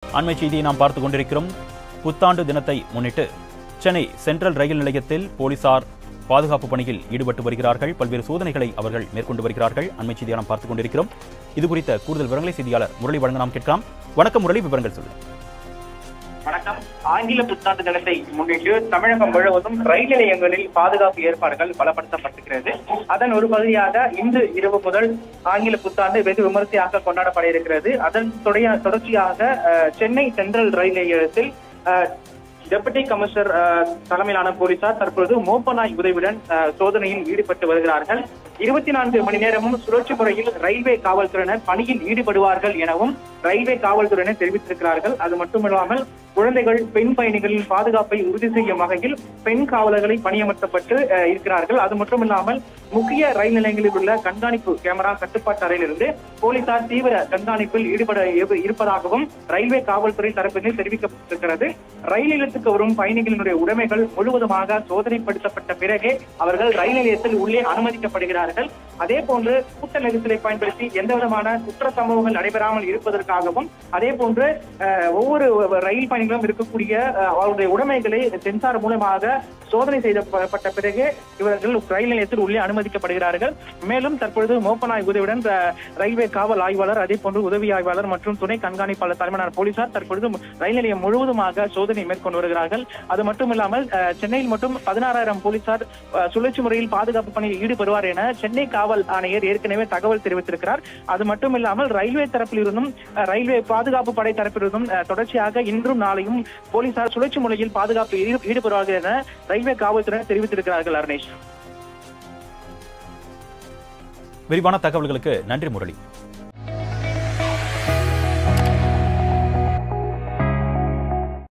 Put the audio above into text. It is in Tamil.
அண்மை செய்தியை நாம் பார்த்துக் கொண்டிருக்கிறோம் புத்தாண்டு தினத்தை முன்னிட்டு சென்னை சென்ட்ரல் ரயில் நிலையத்தில் போலீசார் பாதுகாப்பு பணியில் ஈடுபட்டு வருகிறார்கள் பல்வேறு சோதனைகளை அவர்கள் மேற்கொண்டு வருகிறார்கள் அண்மை செய்தியை நாம் பார்த்துக் கொண்டிருக்கிறோம் இது குறித்த கூடுதல் விவரங்களை செய்தியாளர் முரளி வழங்க நாம் கேட்கலாம் வணக்கம் முரளி விவரங்கள் சொல்லுங்கள் வணக்கம் ஆங்கில புத்தாண்டு தினத்தை முன்னிட்டு தமிழகம் முழுவதும் ரயில் நிலையங்களில் பாதுகாப்பு ஏற்பாடுகள் பலப்படுத்தப்பட்டிருக்கிறது அதன் ஒரு பகுதியாக இன்று இரவு முதல் ஆங்கில புத்தாண்டு வெகு விமரிசையாக கொண்டாடப்பட இருக்கிறது அதன் தொடைய தொடர்ச்சியாக அஹ், சென்னை சென்ட்ரல் ரயில் நிலையத்தில் அஹ், டெபுட்டி கமிஷனர் அஹ், தலைமையிலான போலீசார் தற்பொழுது மோப்பநாய் உதவியுடன் அஹ், சோதனையில் ஈடுபட்டு வருகிறார்கள் இருபத்தி நான்கு மணி நேரமும் சுழற்சி முறையில் ரயில்வே காவல்துறையினர் பணியில் ஈடுபடுவார்கள் எனவும் ரயில்வே காவல்துறையினர் தெரிவித்திருக்கிறார்கள் அது மட்டுமில்லாமல் குழந்தைகள் பெண் பயணிகளின் பாதுகாப்பை உறுதி செய்யும் வகையில் பெண் காவலர்களை பணியமர்த்தப்பட்டு அஹ், இருக்கிறார்கள் அது மட்டுமில்லாமல் முக்கிய ரயில் நிலையங்களில் உள்ள கண்காணிப்பு கேமரா கட்டுப்பாட்டு அறையிலிருந்து போலீசார் தீவிர கண்காணிப்பில் ஈடுபட இரு- இருப்பதாகவும் ரயில்வே காவல்துறை தரப்பினர் தெரிவிக்கப்பட்டிருக்கிறது ரயில் நிலையத்துக்கு வரும் பயணிகளினுடைய உடைமைகள் முழுவதுமாக சோதனைப்படுத்தப்பட்ட பிறகே அவர்கள் ரயில் நிலையத்தில் உள்ளே அனுமதிக்கப்படுகிறார்கள் அதே போன்று கூட்ட நெரிசலை பயன்படுத்தி எந்த விதமான குற்ற சம்பவங்கள் நடைபெறாமல் இருப்பதற்காகவும் அதே போன்று அஹ், ஒவ்வொரு ரயில் பயணிகளும் இருக்கக்கூடிய அஹ், அவருடைய உடைமைகளை சென்சார் மூலமாக சோதனை செய்யப்பட்ட பிறகு இவர்கள் ரயில் நிலையத்தில் உள்ளே அனுமதிக்கப்படுகிறார்கள் மேலும் தற்பொழுது மோப்பனாய் உதவியுடன் அஹ், ரயில்வே காவல் ஆய்வாளர் அதே போன்று உதவி ஆய்வாளர் மற்றும் துணை கண்காணிப்பாளர் தலைமையிலான போலீசார் தற்பொழுது ரயில் நிலையம் முழுவதுமாக சோதனை மேற்கொண்டு வருகிறார்கள் அது மட்டுமில்லாமல் அஹ், சென்னையில் மட்டும் பதினாறாயிரம் போலீசார் அஹ், சுழற்சி முறையில் பாதுகாப்பு பணியில் ஈடுபடுவார் என சென்னை காவல் ஆணையர் ஏற்கனவே தகவல் தெரிவித்திருக்கிறார் அது மட்டுமில்லாமல் ரயில்வே தரப்பிலிருந்தும் அஹ், ரயில்வே பாதுகாப்பு படை தரப்பிலிருந்தும் அஹ், தொடர்ச்சியாக இன்றும் நாளையும் போலீசார் சுழற்சி முறையில் பாதுகாப்பு ஈடு- ஈடுபடுவார்கள் என ரயில்வே காவல்துறை தெரிவித்திருக்கிறார்கள் அருணேஷ் விரிவான தகவல்களுக்கு நன்றி முரளி